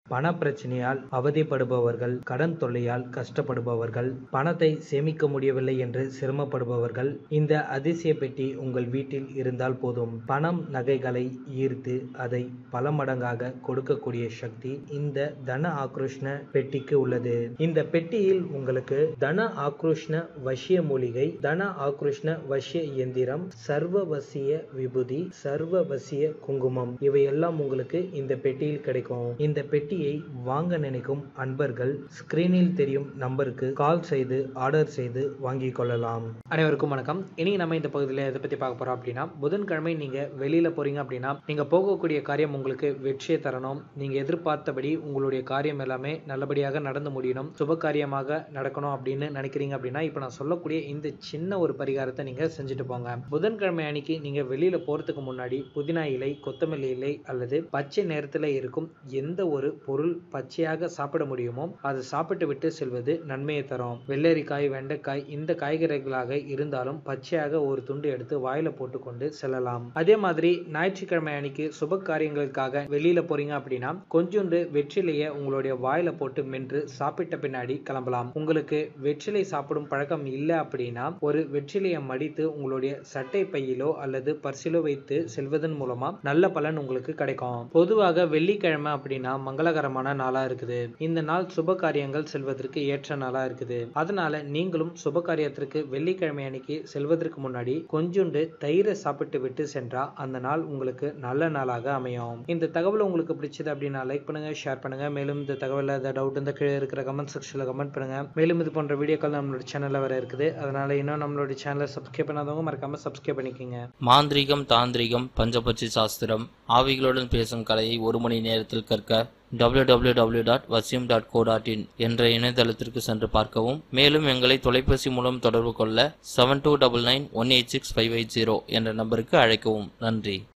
பண பிரச்சனையால் அவதிப்படுபவர்கள் கடன் தொல்லையால் கஷ்டப்படுபவர்கள் பணத்தை சேமிக்க முடியவில்லை என்று சிரமப்படுபவர்கள் இந்த அதிசய பெட்டி உங்கள் வீட்டில் இருந்தால் போதும் பணம் நகைகளை ஈர்த்து அதை பல மடங்காக கொடுக்கக்கூடிய சக்தி இந்த தன ஆக்ரோஷ்ண பெட்டிக்கு உள்ளது இந்த பெட்டியில் உங்களுக்கு தன ஆக்ரோஷ்ண வசிய மூலிகை தன ஆக்ரோஷ்ண வசிய இயந்திரம் சர்வவசிய விபூதி சர்வவசிய குங்குமம் இவையெல்லாம் உங்களுக்கு இந்த பெட்டியில் கிடைக்கும் இந்த பெட்டியை வாங்க நினைக்கும் அன்பர்கள் ஸ்கிரீனில் தெரியும் நம்பருக்கு கால் செய்து ஆர்டர் செய்து வாங்கிக் கொள்ளலாம் அனைவருக்கும் வணக்கம் இனி நம்ம இந்த பகுதியில் எதை பற்றி பார்க்க போகிறோம் அப்படின்னா புதன்கிழமை நீங்கள் வெளியில் போகிறீங்க அப்படின்னா நீங்கள் போகக்கூடிய காரியம் உங்களுக்கு வெற்றியை தரணும் நீங்கள் எதிர்பார்த்தபடி உங்களுடைய காரியம் எல்லாமே நல்லபடியாக நடந்து முடியணும் சுப காரியமாக நடக்கணும் அப்படின்னு நினைக்கிறீங்க அப்படின்னா இப்போ நான் சொல்லக்கூடிய இந்த சின்ன ஒரு பரிகாரத்தை நீங்கள் செஞ்சுட்டு போங்க புதன்கிழமை அன்னைக்கு நீங்கள் வெளியில் போகிறதுக்கு முன்னாடி புதினா இலை கொத்தமல்லி இலை அல்லது பச்சை நேரத்தில் இருக்கும் எந்த ஒரு பொருள் பச்சையாக சாப்பிட முடியுமோ அதை சாப்பிட்டு விட்டு செல்வது நன்மையை தரும் வெள்ளரிக்காய் வெண்டைக்காய் இந்த காய்கறிகளாக இருந்தாலும் பச்சையாக ஒரு துண்டு எடுத்து வாயில போட்டுக்கொண்டு செல்லலாம் அதே மாதிரி ஞாயிற்றுக்கிழமை அன்னைக்கு சுப காரியங்களுக்காக வெளியில போறீங்க அப்படின்னா கொஞ்சோண்டு வெற்றிலையை உங்களுடைய வாயில போட்டு மென்று சாப்பிட்ட பின்னாடி கிளம்பலாம் உங்களுக்கு வெற்றிலை சாப்பிடும் பழக்கம் இல்லை அப்படின்னா ஒரு வெற்றிலையை மடித்து உங்களுடைய சட்டை பையிலோ அல்லது பர்சிலோ வைத்து செல்வதன் மூலமா நல்ல பலன் உங்களுக்கு கிடைக்கும் பொதுவாக வெள்ளிக்கிழமை அப்படின்னா மங்களகரமான நாளா இருக்குது இந்த நாள் சுப காரியங்கள் செல்வதற்கு ஏற்ற நாளா இருக்குது அதனால நீங்களும் சுப காரியத்திற்கு வெள்ளிக்கிழமை அன்னைக்கு செல்வதற்கு முன்னாடி கொஞ்சோண்டு தயிரை சாப்பிட்டு விட்டு சென்றா அந்த நாள் உங்களுக்கு நல்ல நாளாக அமையும் இந்த தகவல் உங்களுக்கு பிடிச்சது அப்படின்னா லைக் பண்ணுங்க ஷேர் பண்ணுங்க மேலும் இந்த தகவல் ஏதாவது டவுட் இந்த கீழே இருக்கிற கமெண்ட் செக்ஷன்ல கமெண்ட் பண்ணுங்க மேலும் இது போன்ற வீடியோக்கள் நம்மளோட சேனல்ல வர இருக்குது அதனால இன்னும் நம்மளோட சேனலை சப்ஸ்கிரைப் பண்ணாதவங்க மறக்காம சப்ஸ்கிரைப் பண்ணிக்கோங்க மாந்திரீகம் தாந்திரிகம் பஞ்சபட்சி சாஸ்திரம் ஆவிகளுடன் பேசும் கலையை ஒரு மணி நேரத்தில் கற்க www.vasim.co.in டாட் வசியம் டாட் கோ டாட் இன் என்ற இணையதளத்திற்கு சென்று பார்க்கவும் மேலும் எங்களை தொலைபேசி மூலம் தொடர்பு கொள்ள seven two double nine one eight six five eight zero என்ற நம்பருக்கு அழைக்கவும் நன்றி